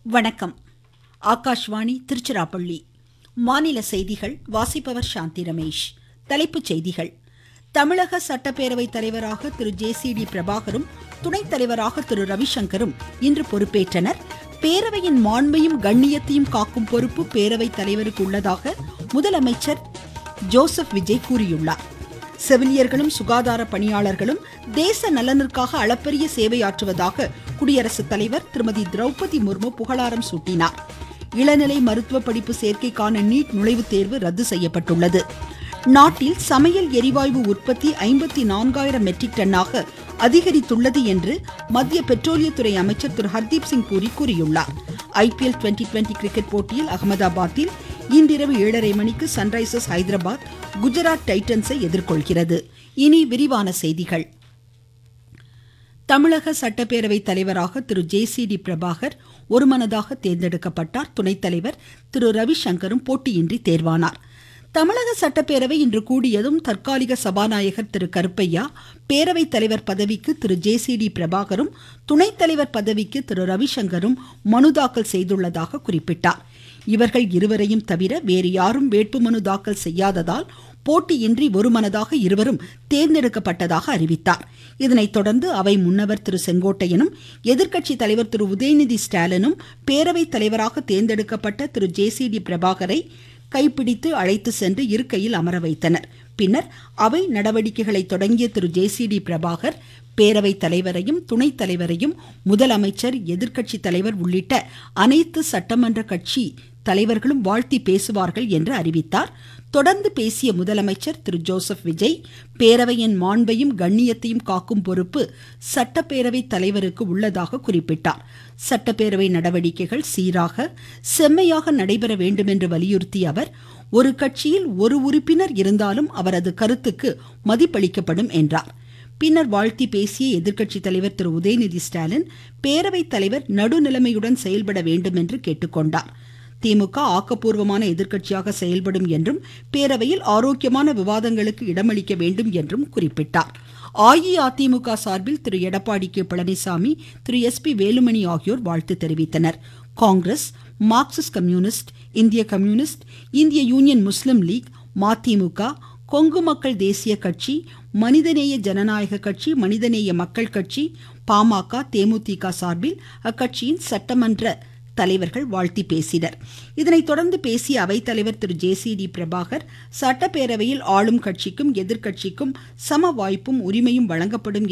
வணக்கம் ஆகாஷ்வாணி திருச்சிராப்பள்ளி மாநில செய்திகள் வாசிப்பவர் சாந்தி ரமேஷ் தலைப்புச் செய்திகள் தமிழக சட்டப்பேரவை தலைவராக திரு ஜே சி டி பிரபாகரும் துணைத் தலைவராக திரு ரவிசங்கரும் இன்று பொறுப்பேற்றனர் பேரவையின் மாண்பையும் கண்ணியத்தையும் காக்கும் பொறுப்பு பேரவைத் தலைவருக்கு உள்ளதாக முதலமைச்சர் ஜோசப் விஜய் கூறியுள்ளார் செவிலியர்களும் சுகாதார பணியாளர்களும் தேச நலனிற்காக அளப்பரிய சேவையாற்றுவதாக குடியரசுத் தலைவர் திருமதி திரௌபதி முர்மு புகழாரம் சூட்டினார் இளநிலை மருத்துவ படிப்பு சேர்க்கைக்கான நீட் நுழைவுத் தேர்வு ரத்து செய்யப்பட்டுள்ளது நாட்டில் சமையல் எரிவாயு உற்பத்தி ஐம்பத்தி நான்காயிரம் மெட்ரிக் டன்னாக அதிகரித்துள்ளது என்று மத்திய பெட்ரோலியத்துறை அமைச்சர் திரு ஹர்தீப் சிங் பூரி கூறியுள்ளார் ஐபிஎல் டுவெண்டி டுவெண்டி கிரிக்கெட் போட்டியில் அகமதாபாத்தில் இன்றிரவு ஏழரை மணிக்கு சன்ரைசர்ஸ் ஹைதராபாத் குஜராத் டைட்டன்ஸை எதிர்கொள்கிறது இனி விரிவான செய்திகள் தமிழக சட்டப்பேரவை தலைவராக Thiru J C D Prabhakar ஒருமனதாக தேர்ந்தெடுக்கப்பட்டார் துணைத் தலைவர் திரு ரவிசங்கரும் போட்டியின்றி தேர்வானார் தமிழக சட்டப்பேரவை இன்று கூடியதும் தற்காலிக சபாநாயகர் திரு கருப்பையா பேரவைத் தலைவர் பதவிக்கு திரு ஜே சி டி பிரபாகரும் துணைத் தலைவர் பதவிக்கு திரு ரவிசங்கரும் மனு தாக்கல் செய்துள்ளதாக குறிப்பிட்டார் இவர்கள் இருவரையும் தவிர வேறு யாரும் வேட்புமனு தாக்கல் செய்யாததால் போட்டியின்றி ஒருமனதாக இருவரும் தேர்ந்தெடுக்கப்பட்டதாக அறிவித்தார் இதனைத் தொடர்ந்து அவை முன்னவர் திரு செங்கோட்டையனும் எதிர்க்கட்சி தலைவர் திரு உதயநிதி ஸ்டாலினும் பேரவைத் தலைவராக தேர்ந்தெடுக்கப்பட்ட திரு ஜே சி டி பிரபாகரை கைப்பிடித்து அழைத்து சென்று இருக்கையில் அமர வைத்தனர் பின்னர் அவை நடவடிக்கைகளை தொடங்கிய Thiru J C D Prabhakar பேரவைத் தலைவரையும் துணைத் தலைவரையும் முதலமைச்சர் எதிர்க்கட்சி தலைவர் உள்ளிட்ட அனைத்து சட்டமன்ற கட்சி தலைவர்களும் வாழ்த்தி பேசுவார்கள் என்று அறிவித்தார் தொடர்ந்து பேசிய முதலமைச்சர் திரு ஜோசப் விஜய் பேரவையின் மாண்பையும் கண்ணியத்தையும் காக்கும் பொறுப்பு சட்டப்பேரவை தலைவருக்கு உள்ளதாக குறிப்பிட்டார் சட்டப்பேரவை நடவடிக்கைகள் சீராக செம்மையாக நடைபெற வேண்டும் என்று வலியுறுத்திய அவர் ஒரு கட்சியில் ஒரு உறுப்பினர் இருந்தாலும் அவரது கருத்துக்கு மதிப்பளிக்கப்படும் என்றார் பின்னர் வாழ்த்தி பேசிய எதிர்க்கட்சி தலைவர் திரு உதயநிதி ஸ்டாலின் பேரவைத் தலைவர் நடுநிலைமையுடன் செயல்பட வேண்டும் என்று கேட்டுக்கொண்டார் திமுக ஆக்கப்பூர்வமான எதிர்க்கட்சியாக செயல்படும் என்றும் பேரவையில் ஆரோக்கியமான விவாதங்களுக்கு இடமளிக்க வேண்டும் என்றும் குறிப்பிட்டார் அஇஅதிமுக சார்பில் Thiru Edappadi K Palaniswami Thiru S P Velumani ஆகியோர் வாழ்த்து தெரிவித்தனர் காங்கிரஸ் மார்க்சிஸ்ட் கம்யூனிஸ்ட் இந்திய கம்யூனிஸ்ட் இந்திய Union Muslim League MDMK Kongu மக்கள் தேசிய கட்சி மனிதநேய ஜனநாயக கட்சி மனிதநேய மக்கள் கட்சி பாமக தேமுதிக சார்பில் அக்கட்சியின் சட்டமன்ற தலைவர்கள் வாழ்த்தி பேசினர் இதனைத் தொடர்ந்து பேசிய அவைத்தலைவர் Thiru J C D Prabhakar சட்டப்பேரவையில் ஆளும் கட்சிக்கும் எதிர்க்கட்சிக்கும் சம வாய்ப்பும் உரிமையும் வழங்கப்படும்